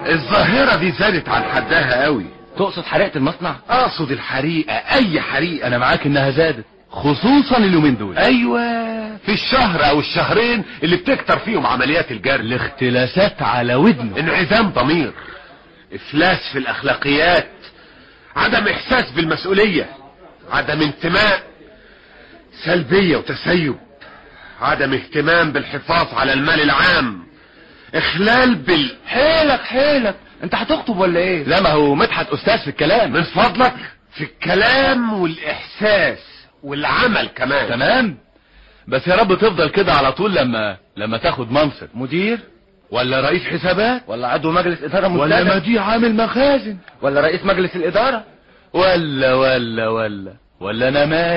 الظاهرة دي زادت عن حدها قوي تقصد حريقة المصنع اقصد الحريقة اي حريقة انا معاك انها زادت خصوصا اليومين دول ايوه في الشهر او الشهرين اللي بتكتر فيهم عمليات الجرد الاختلاسات على ودنه انعدام ضمير افلاس في الاخلاقيات عدم احساس بالمسؤولية عدم انتماء سلبية وتسيب عدم اهتمام بالحفاظ على المال العام اخلال بال حيلك حيلك انت هتخطب ولا ايه لا ما هو مدحت استاذ في الكلام من فضلك في الكلام والاحساس والعمل كمان تمام بس يا رب تفضل كده على طول لما لما تاخد منصب مدير ولا رئيس حسابات ولا عضو مجلس اداره ولا مستند مدير عامل مخازن ولا رئيس مجلس الاداره ولا ولا ولا ولا انا مالي